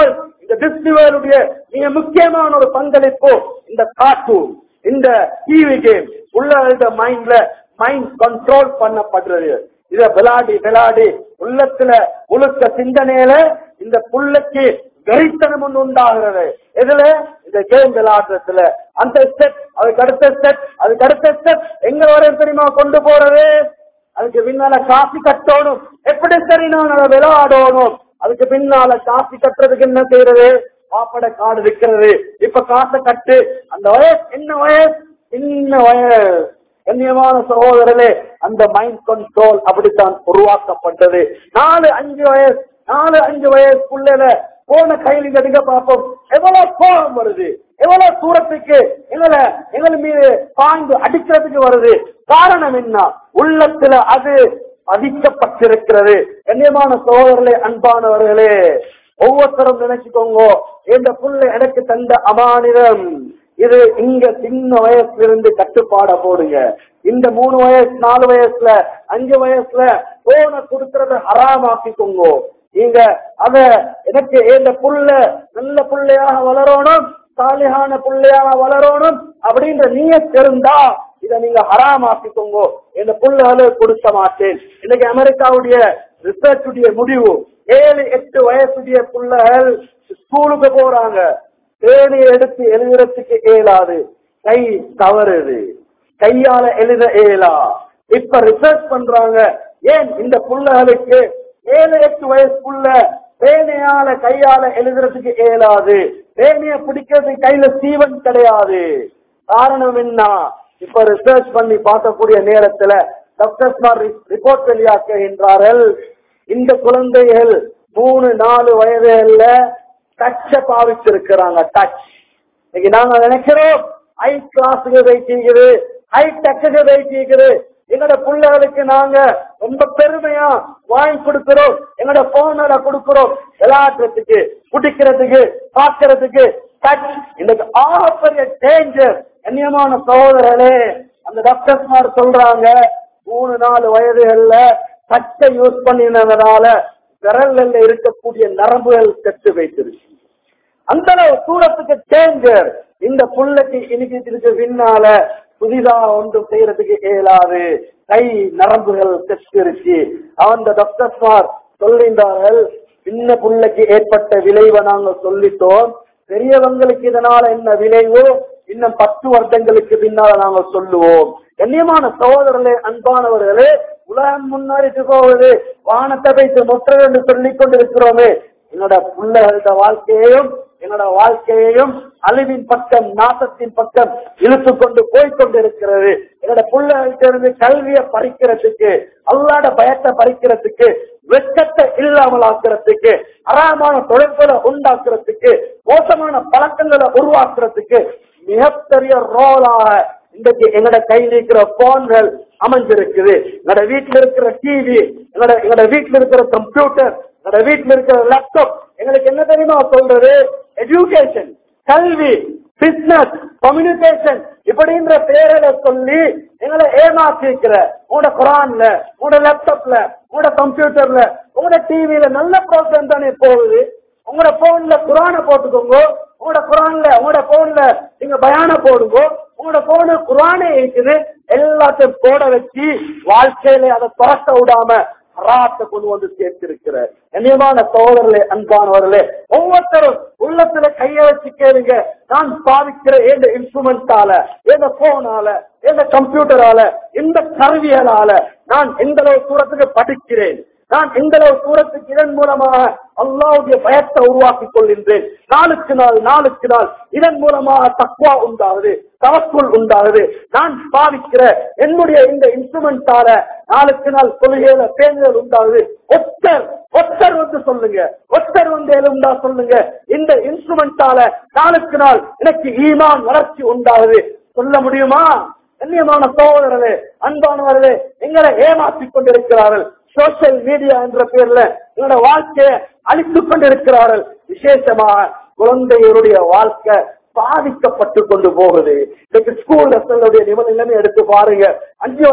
இந்த டிஸ்னிவேலுடைய மிக முக்கியமான ஒரு பங்களிப்பு இந்த கார்ட்டூன் இந்த டிவி கேம் உள்ள மைண்ட்ல மைண்ட் கண்ட்ரோல் பண்ணப்படுறது இத விளாடி விளாடி உள்ளத்துல முழுக்க சிந்தனையில இந்த புள்ளைக்கு வெறித்தனம் ஒண்ணு உண்டாகிறது இதுல இந்த கேம் விளையாடுறதுல அந்த ஸ்டெப் அதுக்கு அடுத்த ஸ்டெப் அதுக்கு அடுத்த ஸ்டெப் எங்க வரையும் தெரியுமா கொண்டு போறது அதுக்கு பின்னால காசு கட்டணும் எப்படி சரி நான் அதை விளையாடணும் அதுக்கு பின்னால காசு கட்டுறதுக்கு என்ன செய்யறது பாப்பட காடு விற்கிறது இப்ப காசை கட்டு அந்த வயசு என்ன வயசு சின்ன வயசு கண்ணியமான சகோதரர்களே அந்த மைண்ட் கண்ட்ரோல் அப்படித்தான் உருவாக்கப்பட்டது நாலு அஞ்சு வயசு நாலு அஞ்சு வயசுக்குள்ள போன கையில் எடுக்க பார்ப்போம் எவ்வளவு கோபம் வருது எவ்வளவு தூரத்துக்கு எங்களை எங்கள் மீது பாய்ந்து அடிக்கிறதுக்கு வருது காரணம் என்ன உள்ளத்துல அது பதிக்கப்பட்டிருக்கிறது கண்ணியமான சகோதரர்களே அன்பானவர்களே ஒவ்வொருத்தரும் நினைச்சுக்கோங்க இந்த புள்ள எனக்கு தந்த அமானிதம் இது இங்க சின்ன வயசுல இருந்து கட்டுப்பாட போடுங்க இந்த மூணு வயசு நாலு வயசுல அஞ்சு வயசுல போன கொடுக்கறத ஹராமாக்கிக்கோங்க நீங்க அத எனக்கு இந்த புள்ள நல்ல புள்ளையாக வளரணும் சாலியான புள்ளையாக வளரணும் அப்படின்ற நீயத் இருந்தா இத நீங்க ஹராமாக்கிக்கோங்க இந்த புள்ளைகளை கொடுக்க மாட்டேன் இன்னைக்கு அமெரிக்காவுடைய ரிசர்ச்சுடைய முடிவு ஏழு எட்டு வயசுடைய புள்ளைகள் ஸ்கூலுக்கு போறாங்க தேனியை எடுத்து எழுதுறதுக்கு இயலாது கை தவறுது கையால எழுத இயலா இப்ப ரிசர்ச் பண்றாங்க ஏன் இந்த புள்ளைகளுக்கு ஏழு எட்டு வயசுக்குள்ள பேனையால கையால எழுதுறதுக்கு இயலாது பேனைய பிடிக்கிறதுக்கு கையில சீவன் கிடையாது காரணம் என்ன இப்ப ரிசர்ச் பண்ணி பார்க்கக்கூடிய நேரத்துல டாக்டர்ஸ்மார் ரிப்போர்ட் வெளியாக்குகின்றார்கள் இந்த குழந்தைகள் மூணு நாலு வயதுல டச்ச பாவிச்சிருக்கிறாங்க டச் இன்னைக்கு நாங்க நினைக்கிறோம் ஹை கிளாஸுக்கு வைக்கிறது ஹை டச்சுக்கு வைக்கிறது எங்களோட பிள்ளைகளுக்கு நாங்க ரொம்ப பெருமையா வாங்கி கொடுக்கிறோம் எங்களோட போனோட கொடுக்கிறோம் விளையாடுறதுக்கு குடிக்கிறதுக்கு பார்க்கறதுக்கு டச் இன்னைக்கு ஆகப்பெரிய டேஞ்சர் கண்ணியமான சகோதரர்களே அந்த டாக்டர்ஸ்மார் சொல்றாங்க மூணு நாலு வயதுகள்ல டச்சை யூஸ் பண்ணினதுனால விரல்ல இருக்கக்கூடிய நரம்புகள் கெட்டு வைத்திருக்கு அந்த அளவு தூரத்துக்கு டேஞ்சர் இந்த புள்ளைக்கு இன்னைக்கு இதுக்கு பின்னால புதிதா ஒன்றும் செய்யறதுக்கு இயலாது கை நரம்புகள் கெட்டிருச்சு அந்த டாக்டர்ஸ்மார் சொல்லின்றார்கள் சின்ன புள்ளைக்கு ஏற்பட்ட விளைவை நாங்க சொல்லிட்டோம் பெரியவங்களுக்கு இதனால என்ன விளைவு இன்னும் பத்து வருடங்களுக்கு பின்னால நாங்க சொல்லுவோம் கண்ணியமான சகோதரர்களே அன்பானவர்களே உலகம் முன்னேறிட்டு போவது வானத்தை வைத்து முற்றது என்று சொல்லிக் கொண்டிருக்கிறோமே என்னோட பிள்ளைகளோட வாழ்க்கையையும் என்னோட வாழ்க்கையையும் அழிவின் பக்கம் நாசத்தின் பக்கம் இழுத்து கொண்டு போய்கொண்டிருக்கிறது என்னோட பிள்ளைகள்ட்ட இருந்து கல்வியை பறிக்கிறதுக்கு அல்லாட பயத்தை பறிக்கிறதுக்கு வெட்கத்தை இல்லாமல் ஆக்குறதுக்கு அறாமான தொடர்புகளை உண்டாக்குறதுக்கு மோசமான பழக்கங்களை உருவாக்குறதுக்கு மிகப்பெரிய ரோலாக இன்றைக்கு எங்களோட கையில் இருக்கிற போன்கள் அமைஞ்சிருக்குது எங்களோட வீட்டுல இருக்கிற டிவி எங்களோட எங்களோட வீட்டுல இருக்கிற கம்ப்யூட்டர் எங்களோட வீட்டுல இருக்கிற லேப்டாப் எங்களுக்கு என்ன தெரியுமா சொல்றது எஜுகேஷன் கல்வி பிசினஸ் கம்யூனிகேஷன் இப்படின்ற பேரில சொல்லி எங்களை ஏமாத்திருக்கிற உங்களோட குரான்ல உங்களோட லேப்டாப்ல உங்களோட கம்ப்யூட்டர்ல உங்களோட டிவில நல்ல ப்ரோக்ராம் தானே போகுது உங்களோட போன்ல குரான போட்டுக்கோங்க உங்களோட குரான்ல உங்களோட போன்ல நீங்க பயான போடுங்க உங்களோட போனு குரானே இருக்குது எல்லாத்தையும் போட வச்சு வாழ்க்கையில அதை துரத்த விடாம ராத்தை கொண்டு வந்து சேர்த்திருக்கிற கண்ணியமான சோதரர்களே அன்பானவர்களே ஒவ்வொருத்தரும் உள்ளத்துல கைய வச்சு கேளுங்க நான் பாவிக்கிற எந்த இன்ஸ்ட்ருமெண்டால எந்த போனால எந்த கம்ப்யூட்டரால இந்த கருவியலால நான் எந்த அளவு தூரத்துக்கு படிக்கிறேன் நான் எந்த அளவு தூரத்துக்கு இதன் மூலமாக அல்லாவுடைய பயத்தை உருவாக்கி கொள்கின்றேன் நாளுக்கு நாள் நாளுக்கு நாள் இதன் மூலமாக தக்குவா உண்டாகுது தவக்குள் உண்டாகுது நான் பாவிக்கிற என்னுடைய இந்த இன்ஸ்ட்ருமெண்டால நாளுக்கு நாள் கொள்கையில பேணுதல் உண்டாகுது ஒத்தர் ஒத்தர் வந்து சொல்லுங்க ஒத்தர் வந்து எழுந்தா சொல்லுங்க இந்த இன்ஸ்ட்ருமெண்டால நாளுக்கு நாள் எனக்கு ஈமான் வளர்ச்சி உண்டாகுது சொல்ல முடியுமா கண்ணியமான சகோதரர்களே அன்பானவர்களே எங்களை ஏமாற்றிக் கொண்டிருக்கிறார்கள் சோசியல் மீடியா என்ற பேர்ல எங்களோட வாழ்க்கையை அழித்துக் கொண்டிருக்கிறார்கள் விசேஷமாக குழந்தைகளுடைய வாழ்க்கை பாதிக்கப்பட்டு கொண்டு போகுது இன்னைக்கு ஸ்கூல் ரசங்களுடைய நிபந்தனை எடுத்து பாருங்க அஞ்சு வயசு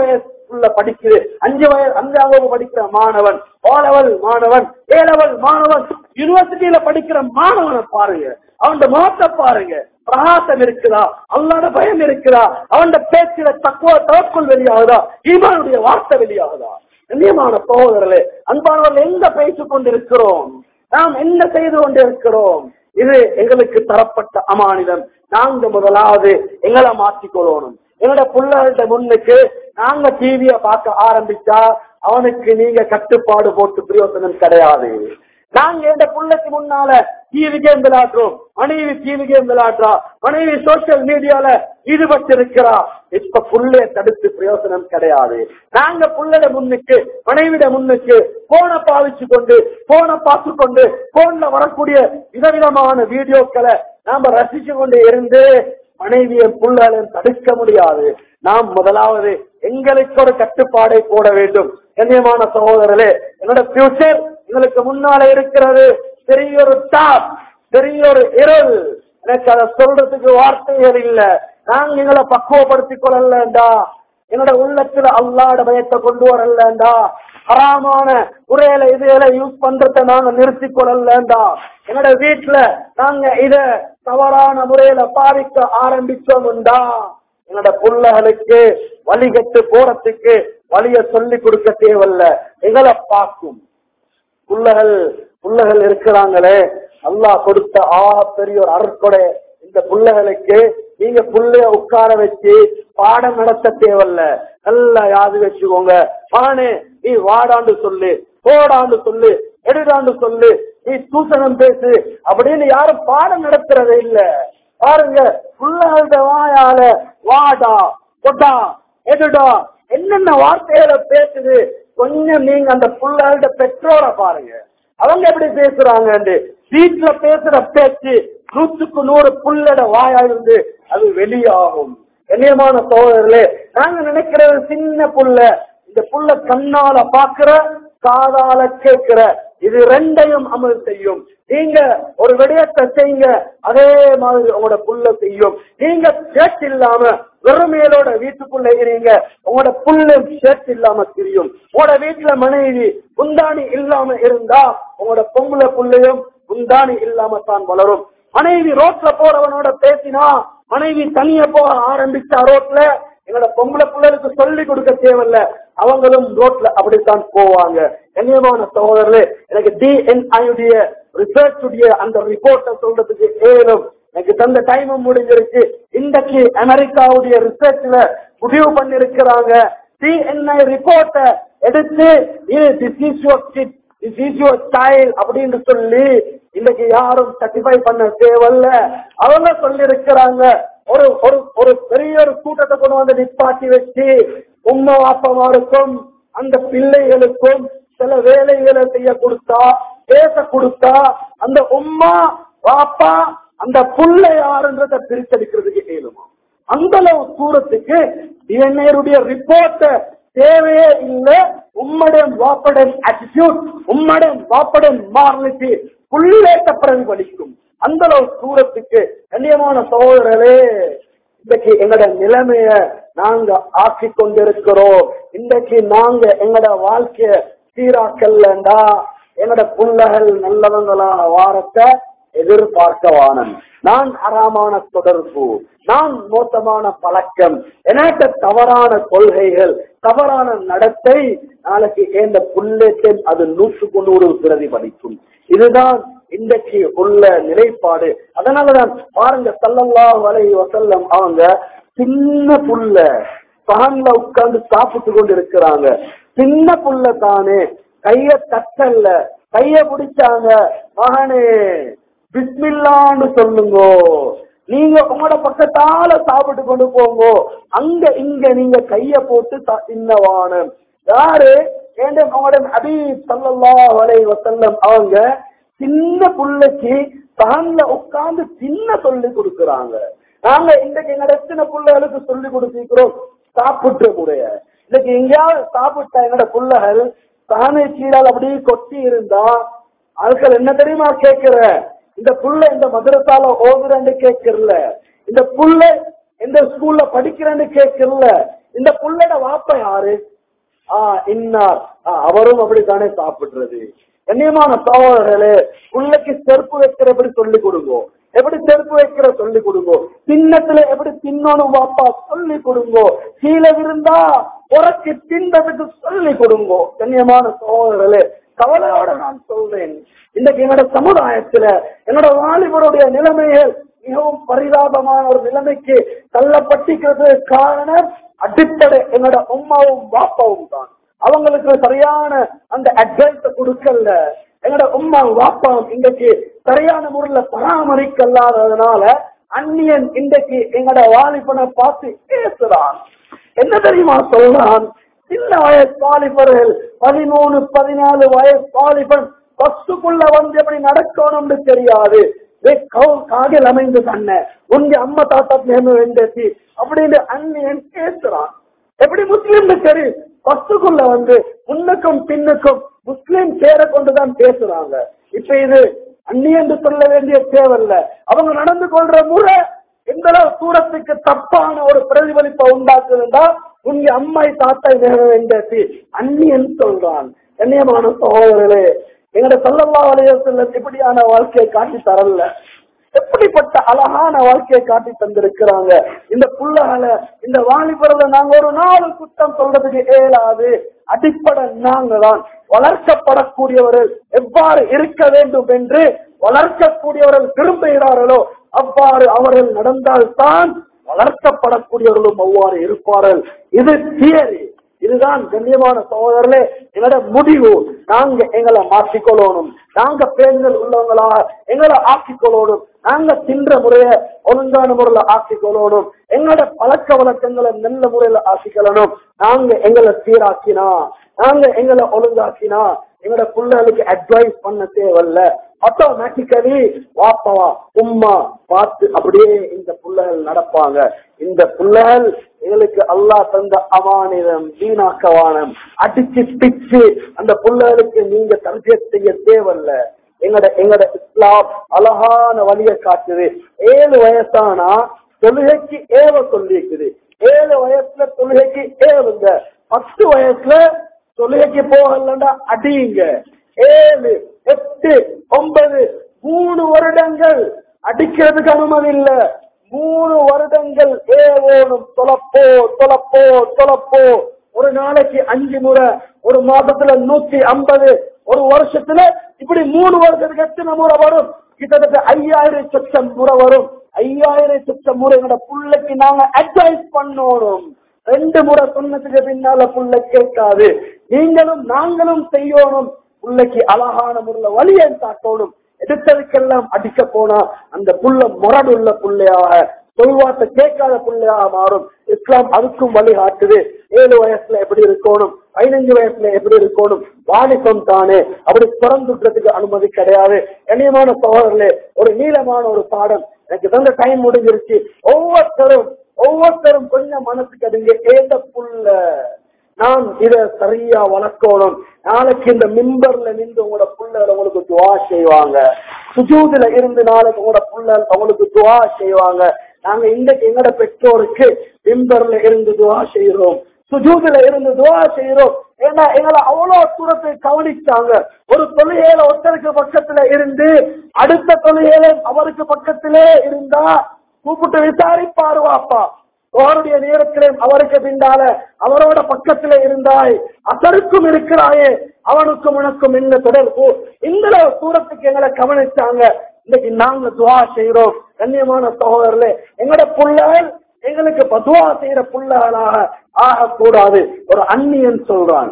உள்ள படிக்குது அஞ்சு வயது அஞ்சாம் வகுப்பு படிக்கிற மாணவன் ஓலவல் மாணவன் ஏலவல் மாணவன் யூனிவர்சிட்டியில படிக்கிற மாணவனை பாருங்க அவன் முகத்தை பாருங்க பிரகாசம் இருக்குதா அவனோட பயம் இருக்குதா அவன் பேச்சுல தக்குவ தவக்குள் வெளியாகுதா ஈமானுடைய வார்த்தை வெளியாகுதா கண்ணியமான சகோதரர்களே அன்பானவர்கள் எங்க பேசிக் கொண்டிருக்கிறோம் நாம் என்ன செய்து கொண்டிருக்கிறோம் இது எங்களுக்கு தரப்பட்ட அமானிதம் நாங்க முதலாவது எங்களை மாற்றிக்கொள்ளணும் என்னோட பிள்ளைகள்ட்ட முன்னுக்கு நாங்க டிவிய பார்க்க ஆரம்பிச்சா அவனுக்கு நீங்க கட்டுப்பாடு போட்டு பிரயோசனம் கிடையாது நாங்க எந்த புள்ளைக்கு முன்னால டிவி கேம் விளையாடுறோம் மனைவி டிவி கேம் விளையாடுறா மனைவி சோசியல் மீடியால ஈடுபட்டு இருக்கிறா இப்ப புள்ளைய தடுத்து பிரயோசனம் கிடையாது நாங்க புள்ளட முன்னுக்கு மனைவிட முன்னுக்கு போனை பாவிச்சு கொண்டு போனை பார்த்து கொண்டு போன்ல வரக்கூடிய விதவிதமான வீடியோக்களை நாம ரசிச்சு கொண்டு இருந்து மனைவியை புள்ளையும் தடுக்க முடியாது நாம் முதலாவது எங்களுக்கு ஒரு கட்டுப்பாடை போட வேண்டும் கண்ணியமான சகோதரர்களே என்னோட ஃபியூச்சர் எங்களுக்கு முன்னால இருக்கிறது பெரிய ஒரு டாப் பெரிய ஒரு இருள் எனக்கு அதை சொல்றதுக்கு வார்த்தைகள் இல்ல நாங்க எங்களை பக்குவப்படுத்திக் கொள்ளலண்டா என்னோட உள்ளத்துல அல்லாட பயத்தை கொண்டு வரலண்டா ஹராமான முறையில இதுல யூஸ் பண்றத நாங்க நிறுத்திக் கொள்ளலண்டா என்னோட வீட்டுல நாங்க இத தவறான முறையில பாவிக்க ஆரம்பிச்சோம்டா என்னோட புள்ளகளுக்கு வழிகட்டு போறதுக்கு வழிய சொல்லி கொடுக்க தேவையில்ல எங்களை பார்க்கும் புள்ளகள் புள்ளகள் இருக்கிறாங்களே அல்லாஹ் கொடுத்த ஆக பெரிய ஒரு அருட்கொடை இந்த புள்ளைகளுக்கு நீங்க புள்ளைய உட்கார வச்சு பாடம் நடத்த தேவையில்ல நல்லா யாது வச்சுக்கோங்க பானே நீ வாடாண்டு சொல்லு போடாண்டு சொல்லு எடுடாண்டு சொல்லு நீ தூசணம் பேசு அப்படின்னு யாரும் பாடம் நடத்துறதே இல்ல பாருங்க புள்ளகளோட வாயால வாடா கொட்டா எடுடா என்னென்ன வார்த்தைகளை பேசுது கொஞ்சம் நீங்க அந்த புள்ளகளோட பெற்றோரை பாருங்க அவங்க எப்படி பேசுறாங்க வீட்டுல பேசுற பேச்சு நூற்றுக்கு நூறு புள்ளட வாயா இருந்து அது வெளியாகும் கண்ணியமான சோதரர்களே நாங்க நினைக்கிறது சின்ன புள்ள இந்த புள்ள கண்ணால பாக்குற காதால கேட்கிற இது ரெண்டையும் அமல் செய்யும் நீங்க ஒரு விடயத்தை செய்யுங்க அதே மாதிரி உங்களோட புள்ள செய்யும் நீங்க சேட் இல்லாம வெறுமையிலோட வீட்டுக்குள்ள இருங்க உங்களோட புல்லு சேட் இல்லாம தெரியும் உங்களோட வீட்டுல மனைவி குந்தாணி இல்லாம இருந்தா உங்களோட பொம்பளை புள்ளையும் குந்தாணி இல்லாம தான் வளரும் மனைவி ரோட்ல போறவனோட பேசினா மனைவி தனியா போக ஆரம்பிச்சா ரோட்ல என்னோட பொம்பளை பிள்ளைகளுக்கு சொல்லி கொடுக்க தேவையில்ல அவங்களும் ரோட்ல அப்படித்தான் போவாங்க கண்ணியமான சகோதரர்களே எனக்கு டிஎன்ஐடைய ரிசர்ச் உடைய அந்த ரிப்போர்ட்டை சொல்றதுக்கு ஏலும் எனக்கு தந்த டைமும் முடிஞ்சிருச்சு இன்றைக்கு அமெரிக்காவுடைய ரிசர்ச்ல முடிவு பண்ணிருக்கிறாங்க டிஎன்ஐ ரிப்போர்ட்டை எடுத்து இது this is your kid this is your style அப்படின்னு சொல்லி இன்னைக்கு யாரும் சர்டிஃபை பண்ண தேவையில்ல அவங்க சொல்லி இருக்கிறாங்க ஒரு ஒரு ஒரு பெரிய ஒரு கூட்டத்தை கொண்டு வந்து நிப்பாட்டி வச்சு உம்மா அப்பமாருக்கும் அந்த பிள்ளைகளுக்கும் சில வேலைகளை செய்ய கொடுத்தா பேச கொடுத்தா அந்த உம்மா பாப்பா அந்த புள்ள யாருன்றத பிரிச்சடிக்கிறதுக்கு இயலுமா அந்த அளவு தூரத்துக்கு டிஎன்ஏருடைய ரிப்போர்ட்டை தேவையே இல்லை உம்மடன் வாப்படன் ஆட்டிடியூட் உம்மடன் வாப்படன் மாறலுக்கு புள்ளேட்ட பிரதிபலிக்கும் அந்த அளவு தூரத்துக்கு கண்ணியமான சகோதரரே இன்றைக்கு எங்கட நிலைமைய நாங்க ஆக்கி கொண்டிருக்கிறோம் இன்றைக்கு நாங்க எங்கட வாழ்க்கைய சீராக்கல்லண்டா எங்கட புள்ளகள் நல்லவங்களான வாரத்தை எதிர்பார்க்க வானன் நான் அறாமான தொடர்பு நான் மோசமான பழக்கம் எனக்கு தவறான கொள்கைகள் தவறான நடத்தை நாளைக்கு ஏந்த புள்ளேட்டில் அது நூற்றுக்கு நூறு பிரதிபலிக்கும் இதுதான் இன்றைக்கு உள்ள நிலைப்பாடு அதனாலதான் பாருங்க சல்லல்லா வலை வசல்லம் அவங்க சின்ன புள்ள பகன்ல உட்கார்ந்து சாப்பிட்டு கொண்டு இருக்கிறாங்க சின்ன புள்ள தானே கைய தட்டல்ல கைய பிடிச்சாங்க மகனே பிஸ்மில்லான்னு சொல்லுங்க நீங்க உங்களோட பக்கத்தால சாப்பிட்டு கொண்டு போங்க அங்க இங்க நீங்க கைய போட்டு இன்னவான யாரு ஏண்ட உங்களோட அபி சல்லல்லா வலை வசல்லம் அவங்க சின்ன புள்ளைக்கு பகன்ல உட்கார்ந்து சின்ன சொல்லி கொடுக்கறாங்க நாங்க இன்றைக்கு எங்க எத்தனை பிள்ளைகளுக்கு சொல்லி கொடுத்திருக்கிறோம் சாப்பிட்ட முறைய இன்னைக்கு எங்கேயாவது சாப்பிட்டா என்னோட பிள்ளைகள் தானே கீழால் அப்படியே கொட்டி இருந்தா ஆட்கள் என்ன தெரியுமா கேட்கிற இந்த புள்ள இந்த மதுரசால ஓதுறேன்னு கேட்கறல இந்த புள்ள இந்த ஸ்கூல்ல படிக்கிறேன்னு கேட்கறல இந்த புள்ளட வாப்ப யாரு ஆஹ் இன்னார் ஆஹ் அவரும் அப்படித்தானே சாப்பிடுறது கண்ணியமான சகோதரர்களே பிள்ளைக்கு செருப்பு வைக்கிற எப்படி சொல்லி கொடுங்கோ எப்படி செருப்பு வைக்கிற சொல்லி கொடுங்கோ தின்னத்துல எப்படி தின்னணும் வாப்பா சொல்லி கொடுங்கோ கீழே விருந்தா உறக்கி தின்றதுக்கு சொல்லி கொடுங்கோ கண்ணியமான சகோதரர்களே கவலையோட நான் சொல்றேன் இன்னைக்கு என்னோட சமுதாயத்துல என்னோட வாலிபருடைய நிலைமைகள் மிகவும் பரிதாபமான ஒரு நிலைமைக்கு தள்ளப்பட்டிருக்கிறது காரணம் அடிப்படை என்னோட உமாவும் வாப்பாவும் தான் அவங்களுக்கு சரியான அந்த அட்வைஸ கொடுக்கல எங்களோட உமா வாப்பாவும் இன்றைக்கு சரியான முறையில பராமரிக்கலாததுனால அந்நியன் இன்றைக்கு எங்களோட வாலிபனை பார்த்து பேசுறான் என்ன தெரியுமா சொல்றான் சின்ன வயசு வாலிபர்கள் பதிமூணு பதினாலு வயசு வாலிபன் பஸ்ஸுக்குள்ள வந்து எப்படி நடக்கணும்னு தெரியாது காகில் அமைந்து தன்ன உங்க அம்மா தாத்தா நேர்ந்து வேண்டசி அப்படின்னு அந்நியன் பேசுறான் எப்படி முஸ்லீம் சரி பஸ்ஸுக்குள்ள வந்து முன்னுக்கும் பின்னுக்கும் முஸ்லீம் பேரை கொண்டுதான் பேசுறாங்க இப்ப இது அந்நியன்று சொல்ல வேண்டிய தேவையில்ல அவங்க நடந்து கொள்ற முறை எந்த அளவு தூரத்துக்கு தப்பான ஒரு பிரதிபலிப்பை உண்டாக்குதுண்டா உங்க அம்மாய் தாத்தா நேர வேண்டிய அந்நியன் சொல்றான் கண்ணியமான சகோதரர்களே எங்கட சொல்லல்லா வலையத்துல எப்படியான வாழ்க்கையை காட்டி தரல எப்படிப்பட்ட அழகான வாழ்க்கையை காட்டி தந்திருக்கிறாங்க இந்த புள்ளகளை இந்த வாலிபரத நாங்க ஒரு நாலு குற்றம் சொல்றதுக்கு இயலாது அடிப்படை நாங்க தான் வளர்க்கப்படக்கூடியவர்கள் எவ்வாறு இருக்க வேண்டும் என்று வளர்க்கக்கூடியவர்கள் விரும்புகிறார்களோ அவ்வாறு அவர்கள் நடந்தால்தான் வளர்க்கப்படக்கூடியவர்களும் அவ்வாறு இருப்பார்கள் இது தியரி இதுதான் கண்ணியமான சகோதரர்களே எங்களோட முடிவு நாங்க எங்களை மாற்றிக்கொள்ளணும் நாங்க பேருங்கள் உள்ளவங்களா எங்களை ஆக்கிக்கொள்ளணும் நாங்க தின்ற முறைய ஒழுங்கான முறையில ஆக்கிக்கொள்ளணும் எங்களோட பழக்க வழக்கங்களை நல்ல முறையில ஆக்கிக்கொள்ளணும் நாங்க எங்களை சீராக்கினா நாங்க எங்களை ஒழுங்காக்கினா எங்களோட பிள்ளைகளுக்கு அட்வைஸ் பண்ண தேவையில்ல ஆட்டோமேட்டிக்கலி வாப்பவா உம்மா பார்த்து அப்படியே இந்த பிள்ளைகள் நடப்பாங்க இந்த பிள்ளைகள் எங்களுக்கு அல்லாஹ் தந்த அமானிதம் வீணாக்கவானம் அடிச்சு பிச்சு அந்த பிள்ளைகளுக்கு நீங்க தர்பிய செய்ய தேவையில்ல எங்கட எங்கட இஸ்லாம் அழகான வழியை காட்டுது ஏழு வயசானா தொழுகைக்கு ஏவ சொல்லியிருக்குது ஏழு வயசுல தொழுகைக்கு ஏவுங்க பத்து வயசுல தொழுகைக்கு போகலண்டா அடியுங்க ஏழு எட்டு ஒன்பது மூணு வருடங்கள் அடிக்கிறதுக்கு அனுமதி இல்ல மூணு வருடங்கள் ஏவோனும் தொலைப்போ தொலைப்போ தொலைப்போ ஒரு நாளைக்கு அஞ்சு முறை ஒரு மாதத்துல நூத்தி ஐம்பது ஒரு வருஷத்துல இப்படி மூணு வருஷத்துக்கு எத்தனை முறை வரும் கிட்டத்தட்ட ஐயாயிரம் சொச்சம் முறை வரும் ஐயாயிரம் சொச்சம் முறை எங்களோட பிள்ளைக்கு நாங்க அட்வைஸ் பண்ணணும் ரெண்டு முறை சொன்னதுக்கு பின்னால புள்ள கேட்காது நீங்களும் நாங்களும் செய்யணும் பிள்ளைக்கு அழகான முறையில வழியை காட்டணும் எடுத்ததுக்கெல்லாம் அடிக்க போனா அந்த புள்ள முரடுள்ள புள்ளையாக சொல்வார்த்தை கேட்காத புள்ளையாக மாறும் இஸ்லாம் அதுக்கும் வழி காட்டுது ஏழு வயசுல எப்படி இருக்கணும் பதினஞ்சு வயசுல எப்படி இருக்கணும் வாலிபம் தானே அப்படி பிறந்துன்றதுக்கு அனுமதி கிடையாது கண்ணியமான சகோதரர்களே ஒரு நீளமான ஒரு பாடம் எனக்கு தந்த டைம் முடிஞ்சிருச்சு ஒவ்வொருத்தரும் ஒவ்வொருத்தரும் கொஞ்சம் மனசுக்கு அதுங்க ஏந்த புள்ள நான் இத சரியா வளர்க்கணும் நாளைக்கு இந்த மிம்பர்ல நின்று உங்களோட புள்ளர் உங்களுக்கு துவா செய்வாங்க சுஜூதுல இருந்து நாளைக்கு உங்களோட புள்ளர் உங்களுக்கு துவா செய்வாங்க நாங்க இன்றைக்கு எங்கட பெற்றோருக்கு மிம்பர்ல இருந்து துவா செய்யறோம் சுஜூதுல இருந்து துவா செய்யறோம் ஏன்னா எங்களை அவ்வளவு தூரத்தை கவனிச்சாங்க ஒரு தொழுகையில ஒருத்தருக்கு பக்கத்துல இருந்து அடுத்த தொழுகையில அவருக்கு பக்கத்திலே இருந்தா கூப்பிட்டு விசாரிப்பாரு வாப்பா அவருடைய நேரத்திலே அவருக்கு பின்னால அவரோட பக்கத்துல இருந்தாய் அசருக்கும் இருக்கிறாயே அவனுக்கும் உனக்கும் என்ன தொடர்பு இந்த தூரத்துக்கு எங்களை கவனிச்சாங்க இன்னைக்கு நாங்க துவா செய்யறோம் கண்ணியமான சகோதரர்களே எங்களோட புள்ளைகள் எங்களுக்கு பதுவா செய்யற புள்ளகளாக ஆகக்கூடாது ஒரு அந்நியன் சொல்றான்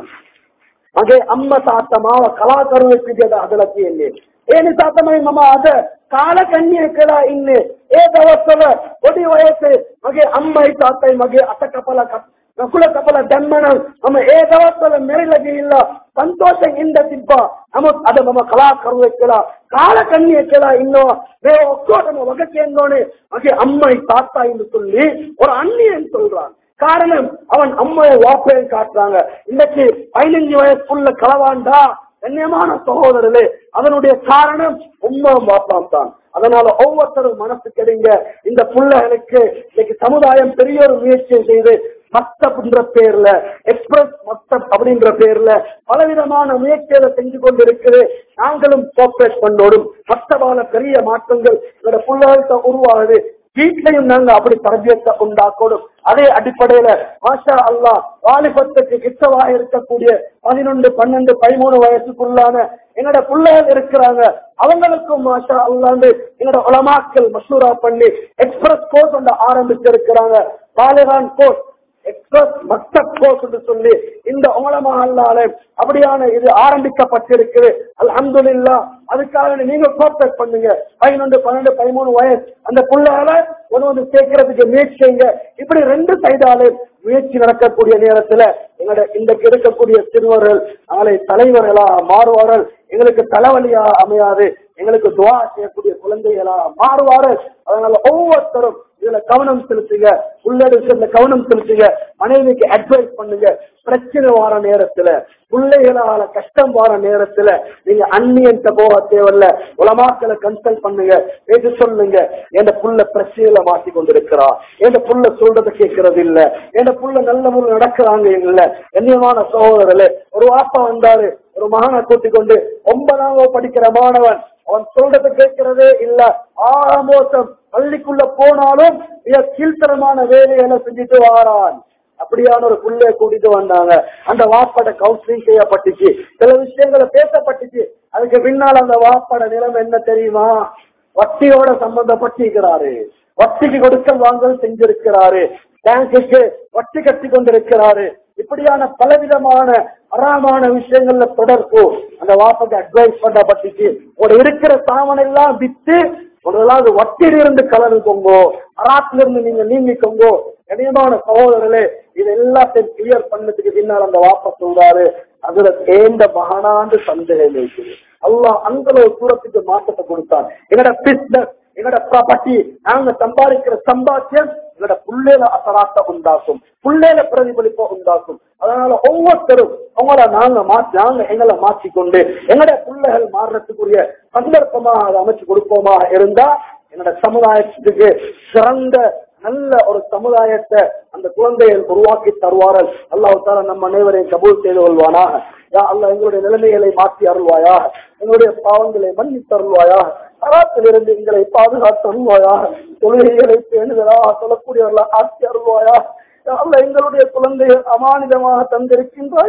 ಹಾಗೆ ಅಮ್ಮ ತಾತ ಮಾವ ಕಲಾಕರುವಿದ್ಯದ ಅದಲತಿಯಲ್ಲಿ ಏನು ತಾತ ಮೈ ಮಮ ಅದ ಕಾಲ ಕನ್ಯಕಲ ಇನ್ನು ಏ ದವಸಲ ಒಡಿ ವಯಸ್ಸು ಮಗೆ ಅಮ್ಮ ತಾತ ಮಗೆ ಅತ ಕಪಲ ನಕುಲ ಕಪಲ ದಮ್ಮನ ನಮ್ಮ ಏ ದವಸಲ ಮೆರಿಲಗೆ ಇಲ್ಲ ಸಂತೋಷ ಇಂದ ತಿಪ್ಪ ನಮ್ಮ ಅದ ನಮ್ಮ ಕಲಾಕರುವಿಕ್ಕಲ ಕಾಲ ಕನ್ಯಕಲ ಇನ್ನು வே ஒக்கோட வகை என்னோடு ಮಗೆ அம்மை தாத்தா என்று சொல்லி ஒரு அந்நியன் சொல்றான் காரணம் அவன் அம்மையை வாப்பையும் காட்டுறாங்க இன்னைக்கு பதினஞ்சு வயசுக்குள்ள களவாண்டா கண்ணியமான சகோதரர்களே அதனுடைய காரணம் உண்மையும் வாப்பாம் தான் அதனால ஒவ்வொருத்தரும் மனசு கெடுங்க இந்த பிள்ளைகளுக்கு இன்னைக்கு சமுதாயம் பெரிய ஒரு முயற்சியை செய்து மக்தப்ன்ற பேர்ல எக்ஸ்பிரஸ் மக்தப் அப்படின்ற பேர்ல பலவிதமான முயற்சிகளை செஞ்சு கொண்டிருக்குது நாங்களும் கோஆபரேட் பண்ணோடும் மக்தபால பெரிய மாற்றங்கள் எங்களோட புள்ளாழ்த்த உருவாகுது வீட்லையும் நாங்க அப்படி தரபியத்தை உண்டாக்கணும் அதே அடிப்படையில மாஷா அல்லாஹ் வாலிபத்துக்கு கிட்டவா இருக்கக்கூடிய பதினொன்று பன்னெண்டு பதிமூணு வயசுக்குள்ளான என்னோட பிள்ளைகள் இருக்கிறாங்க அவங்களுக்கும் மாஷா அல்லாண்டு என்னோட உலமாக்கள் மசூரா பண்ணி எக்ஸ்பிரஸ் கோர்ஸ் ஒன்று ஆரம்பிச்சிருக்கிறாங்க பாலிகான் கோர்ஸ் எக்ஸ்பிரஸ் மக்தப் கோர்ஸ் என்று சொல்லி இந்த உலமா அல்லால அப்படியான இது ஆரம்பிக்கப்பட்டிருக்குது அல்ஹம்துலில்லாஹ் அதுக்காக நீங்க கோஆபரேட் பண்ணுங்க பதினொன்று பன்னெண்டு பதிமூணு வயசு அந்த புள்ளால ஒன்று வந்து சேர்க்கறதுக்கு முயற்சி செய்யுங்க இப்படி ரெண்டு சைடாலே முயற்சி நடக்கக்கூடிய நேரத்துல எங்களோட இன்றைக்கு இருக்கக்கூடிய சிறுவர்கள் நாளை தலைவர்களா மாறுவார்கள் எங்களுக்கு தலைவலியா அமையாது எங்களுக்கு துவா செய்யக்கூடிய குழந்தைகளா மாறுவார்கள் அதனால ஒவ்வொருத்தரும் இதுல கவனம் செலுத்துங்க உள்ளடத்துல கவனம் செலுத்துங்க மனைவிக்கு அட்வைஸ் பண்ணுங்க பிரச்சனை வார நேரத்துல பிள்ளைகளால கஷ்டம் வார நேரத்துல நீங்க அந்நியன்ட்ட போக தேவையில்ல உலமாக்களை கன்சல்ட் பண்ணுங்க எது சொல்லுங்க என் புள்ள பிரச்சனையில மாட்டி கொண்டிருக்கிறா என் புள்ள சொல்றதை கேட்கறது இல்ல என் புள்ள நல்ல முறை நடக்கிறாங்க இல்ல கண்ணியமான சகோதரர்களே ஒரு வாப்பா வந்தாரு ஒரு மகனை கூட்டிக் கொண்டு ஒன்பதாம் வகுப்பு படிக்கிற மாணவன் அவன் சொல்றதை கேட்கிறதே இல்ல ஆமோசம் பள்ளிக்குள்ள போனாலும் மிக கீழ்த்தரமான வேலைகளை செஞ்சுட்டு வாரான் அப்படியான ஒரு புள்ளைய கூட்டிட்டு வந்தாங்க அந்த வாப்பாட கவுன்சிலிங் செய்யப்பட்டுச்சு சில விஷயங்களை பேசப்பட்டுச்சு அதுக்கு பின்னால் அந்த வாப்பாட நிலைமை என்ன தெரியுமா வட்டியோட சம்பந்தப்பட்டிருக்கிறாரு வட்டிக்கு கொடுக்கல் வாங்கல் செஞ்சிருக்கிறாரு பேங்குக்கு வட்டி கட்டி கொண்டிருக்கிறாரு இப்படியான பலவிதமான அறாமான விஷயங்கள்ல தொடர்பு அந்த வாப்பக்கு அட்வைஸ் பண்ணப்பட்டுச்சு ஒரு இருக்கிற சாமான் எல்லாம் வித்து முதலாவது வட்டியில இருந்து கலந்துக்கோங்கோ அராத்துல இருந்து நீங்க நீங்கிக்கோங்கோ கனியமான சகோதரர்களே இது எல்லாத்தையும் கிளியர் பண்ணதுக்கு பின்னால் அந்த வாப்ப சொல்றாரு அதுல தேர்ந்த மகானாண்டு சந்தேகம் இருக்குது அல்லாஹ் அந்த ஒரு தூரத்துக்கு மாற்றத்தை கொடுத்தான் எங்கட பிசினஸ் எங்கட ப்ராப்பர்ட்டி நாங்க சம்பாதிக்கிற சம்பாத்தியம் எங்கட புள்ளேல அசராத்த உண்டாக்கும் புள்ளேல பிரதிபலிப்பை உண்டாக்கும் அதனால ஒவ்வொருத்தரும் அவங்கள நாங்க மாற்றி நாங்க எங்களை மாற்றிக்கொண்டு எங்கட பிள்ளைகள் மாறுறதுக்குரிய சந்தர்ப்பமாக அதை அமைச்சு கொடுப்போமா இருந்தா என்னோட சமுதாயத்துக்கு சிறந்த நல்ல ஒரு சமுதாயத்தை அந்த குழந்தைகள் உருவாக்கி தருவார்கள் அல்லாஹ் தால நம்ம அனைவரையும் கபூல் செய்து கொள்வானாக யா அல்லாஹ் எங்களுடைய நிலைமைகளை மாற்றி அருள்வாயாக எங்களுடைய பாவங்களை மன்னித்து அருள்வாயாக தராத்திலிருந்து எங்களை பாதுகாத்து அருள்வாயாக தொழுகைகளை பேணுதலாக சொல்லக்கூடியவர்களா ஆட்சி அருள்வாயா யா அல்லாஹ் எங்களுடைய குழந்தைகள் அமானிதமாக தந்திருக்கின்றாய்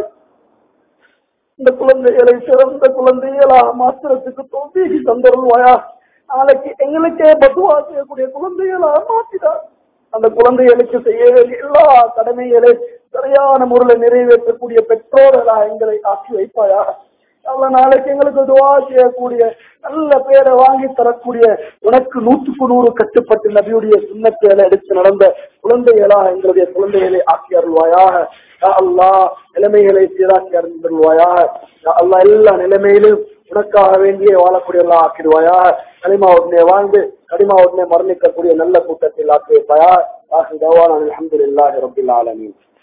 இந்த குழந்தைகளை சிறந்த குழந்தைகளாக மாத்திரத்துக்கு தோல்வி தந்தருள்வாயா நாளைக்கு எங்களுக்கே பத்துவா செய்யக்கூடிய குழந்தைகளாக மாற்றினார் அந்த குழந்தைகளுக்கு செய்ய வேண்டிய எல்லா கடமைகளை சரியான முறையில் நிறைவேற்றக்கூடிய பெற்றோர்களா எங்களை ஆக்கி வைப்பாயா அவ்வளவு நாளைக்கு எங்களுக்கு துவா செய்யக்கூடிய நல்ல பேரை வாங்கி தரக்கூடிய உனக்கு நூற்றுக்கு நூறு கட்டுப்பட்டு நபியுடைய சுண்ணத்தையில எடுத்து நடந்த குழந்தைகளா எங்களுடைய குழந்தைகளை ஆக்கி அருள்வாயாக யா அல்லாஹ் நிலைமைகளை சீராக்கி அருள்வாயாக யா அல்லாஹ் எல்லா நிலைமையிலும் உனக்காக வேண்டிய வாழக்கூடியவர்களா ஆக்கிடுவாயா களிமா உடனே வாழ்ந்து கடிமா உடனே மரணிக்கக்கூடிய நல்ல கூட்டத்தில் ஆக்கி வைப்பாயா ஆகி தவான் அலமதுல்லாஹி ரபில் ஆலமீன்